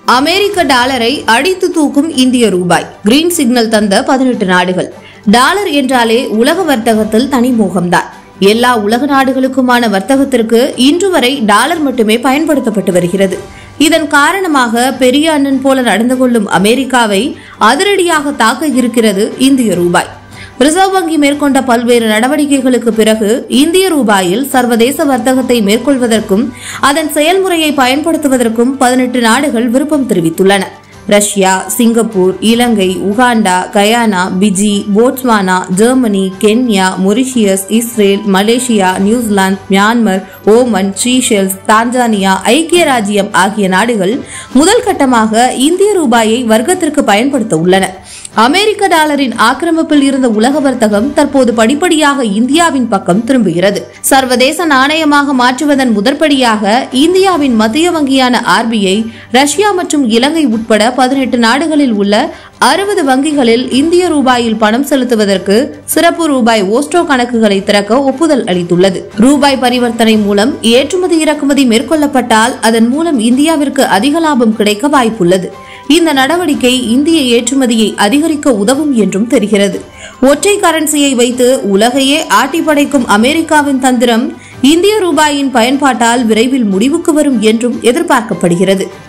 அமெரிக்க டாலரை அடித்து தூக்கும் இந்திய ரூபாய் கிரீன் சிக்னல் தந்த பதினெட்டு நாடுகள் டாலர் என்றாலே உலக வர்த்தகத்தில் தனி மோகம்தான் எல்லா உலக நாடுகளுக்குமான வர்த்தகத்திற்கு இன்று வரை டாலர் மட்டுமே பயன்படுத்தப்பட்டு வருகிறது இதன் காரணமாக பெரிய அண்ணன் போல நடந்து கொள்ளும் அமெரிக்காவை அதிரடியாக தாக்க இருக்கிறது இந்திய ரூபாய் ரிசர்வ் வங்கி மேற்கொண்ட பல்வேறு நடவடிக்கைகளுக்கு பிறகு இந்திய ரூபாயில் சர்வதேச வர்த்தகத்தை மேற்கொள்வதற்கும் அதன் செயல்முறையை பயன்படுத்துவதற்கும் பதினெட்டு நாடுகள் விருப்பம் தெரிவித்துள்ளன Russia Singapore Ilangai Uganda Guyana Fiji Botswana Germany Kenya Mauritius Israel Malaysia New Zealand Myanmar Oman Seychelles Tanzania ஐக்கிய ராஜ்யம் ஆகிய நாடுகள் முதல் கட்டமாக இந்திய ரூபாயை வர்க்கத்திற்கு பயன்படுத்த உள்ளன அமெரிக்க டாலரின் ஆக்கிரமிப்பில் இருந்த உலக வர்த்தகம் தற்போது படிப்படியாக இந்தியாவின் பக்கம் திரும்புகிறது சர்வதேச நாணயமாக மாற்றுவதன் முதற்படியாக இந்தியாவின் மத்திய வங்கியான ஆர்பிஐ ரஷ்யா மற்றும் இலங்கை உட்பட பதினெட்டு நாடுகளில் உள்ள அறுபது வங்கிகளில் இந்திய ரூபாயில் பணம் செலுத்துவதற்கு சிறப்பு ரூபாய் ஓஸ்ட்ரோ கணக்குகளை திறக்க ஒப்புதல் அளித்துள்ளது ரூபாய் பரிவர்த்தனை மூலம் ஏற்றுமதி இறக்குமதி மேற்கொள்ளப்பட்டால் அதன் மூலம் இந்தியாவிற்கு அதிக லாபம் கிடைக்க வாய்ப்புள்ளது இந்த நடவடிக்கை இந்திய ஏற்றுமதியை அதிகரிக்க உதவும் என்றும் தெரிகிறது ஒற்றை கரன்சியை வைத்து உலகையே ஆட்டி படைக்கும் அமெரிக்காவின் தந்திரம் இந்திய ரூபாயின் பயன்பாட்டால் விரைவில் முடிவுக்கு வரும் என்றும் எதிர்பார்க்கப்படுகிறது